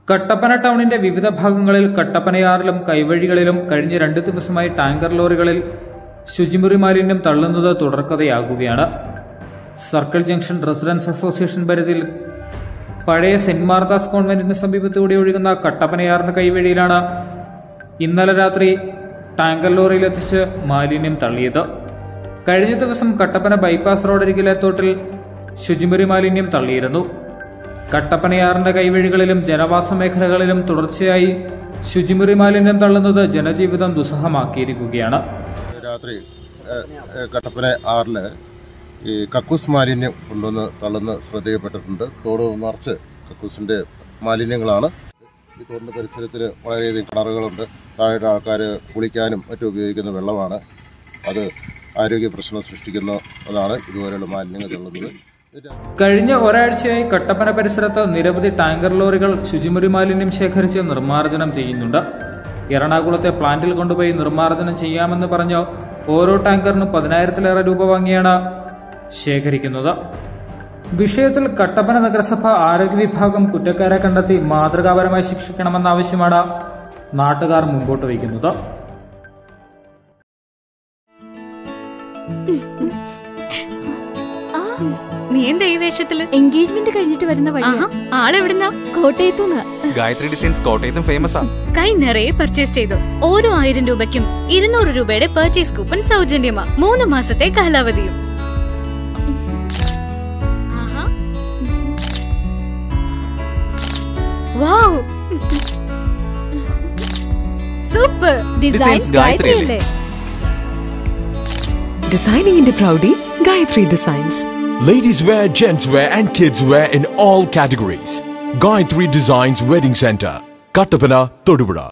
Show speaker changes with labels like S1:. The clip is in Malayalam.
S1: കട്ടപ്പന ടൗണിന്റെ വിവിധ ഭാഗങ്ങളിൽ കട്ടപ്പനയാറിലും കൈവഴികളിലും കഴിഞ്ഞ രണ്ട് ദിവസമായി ടാങ്കർ ലോറികളിൽ ശുചിമുറി മാലിന്യം തള്ളുന്നത് തുടർക്കഥയാകുകയാണ് സർക്കിൾ ജംഗ്ഷൻ റെസിഡൻസ് അസോസിയേഷൻ പരിധിയിൽ പഴയ സെന്റ് മാർത്താസ് കോൺവെന്റിന് സമീപത്തൂടെ ഒഴുകുന്ന കട്ടപ്പനയാറിന്റെ കൈവഴിയിലാണ് ഇന്നലെ രാത്രി ടാങ്കർ ലോറിയിലെത്തിച്ച് മാലിന്യം തള്ളിയത് കഴിഞ്ഞ ദിവസം കട്ടപ്പന ബൈപ്പാസ് റോഡരികിലെ തോട്ടിൽ ശുചിമുറി മാലിന്യം തള്ളിയിരുന്നു കട്ടപ്പനയാറിന്റെ കൈവഴികളിലും ജനവാസ മേഖലകളിലും തുടർച്ചയായി ശുചിമുറി മാലിന്യം തള്ളുന്നത് ജനജീവിതം ദുസ്സഹമാക്കിയിരിക്കുകയാണ്
S2: രാത്രി ഏഹ്, ഏഹ്, കട്ടപ്പന ആറില് ഈ കക്കൂസ് മാലിന്യം കൊണ്ടുവന്ന് തള്ളുന്ന ശ്രദ്ധയിൽപ്പെട്ടിട്ടുണ്ട് തോട് നിറച്ച് കക്കൂസിന്റെ മാലിന്യങ്ങളാണ് ഈ തോടിന്റെ പരിസരത്തിൽ വളരെയധികം കിണറുകളുണ്ട് താഴെ ആൾക്കാർ കുളിക്കാനും മറ്റും ഉപയോഗിക്കുന്ന വെള്ളമാണ് അത് ആരോഗ്യ പ്രശ്നം സൃഷ്ടിക്കുന്നതാണ് ഇതുപോലെയുള്ള മാലിന്യങ്ങൾ തള്ളുന്നത് ഇത്
S1: കഴിഞ്ഞ ഒരാഴ്ചയായി കട്ടപ്പന പരിസരത്ത് നിരവധി ടാങ്കർ ലോറികൾ ശുചിമുറി മാലിന്യം ശേഖരിച്ച് നിർമ്മാർജ്ജനം ചെയ്യുന്നുണ്ട് എറണാകുളത്തെ പ്ലാന്റിൽ കൊണ്ടുപോയി നിർമ്മാർജ്ജനം ചെയ്യാമെന്ന് പറഞ്ഞ് ഓരോ ടാങ്കറിനും പതിനായിരത്തിലേറെ രൂപ വാങ്ങിയാണ് ശേഖരിക്കുന്നത് വിഷയത്തിൽ കട്ടപ്പന നഗരസഭ ആരോഗ്യ വിഭാഗം കുറ്റക്കാരെ കണ്ടെത്തി മാതൃകാപരമായി ശിക്ഷിക്കണമെന്ന ആവശ്യമാണ് നാട്ടുകാർ മുമ്പോട്ട് വയ്ക്കുന്നത്
S3: നീ എന്താ ഈ വേഷത്തില്
S4: എൻഗേജ്മെന്റ് കഴിഞ്ഞിട്ട് വരുന്ന വഴി
S3: ആഹാ ആളെവിടുന്നാ
S4: കോട്ടയത്തുനിന്ന്
S5: ഗായത്രി ഡിസൈൻസ് കോട്ടയത്തും ഫേമസ് ആ
S3: കൈ നിറയെ പർച്ചേസ് ചെയ്തു ഓരോ ആയിരം രൂപയ്ക്കും ഇരുന്നൂറ് രൂപയുടെ പർച്ചേസ് കൂപ്പൺ സൗജന്യമാ മൂന്ന് മാസത്തെ കാലാവധിയും ആഹാ. Wow. Super
S4: designs
S5: Gayathri
S4: Gayathri
S5: അല്ലേ?
S4: അല്ലേ
S6: Designing in the Proudy, Gayatri Designs.
S7: Ladies wear, gents wear, and kids wear in all categories. Gayatri Designs Wedding Center, Kattapana, Todupura.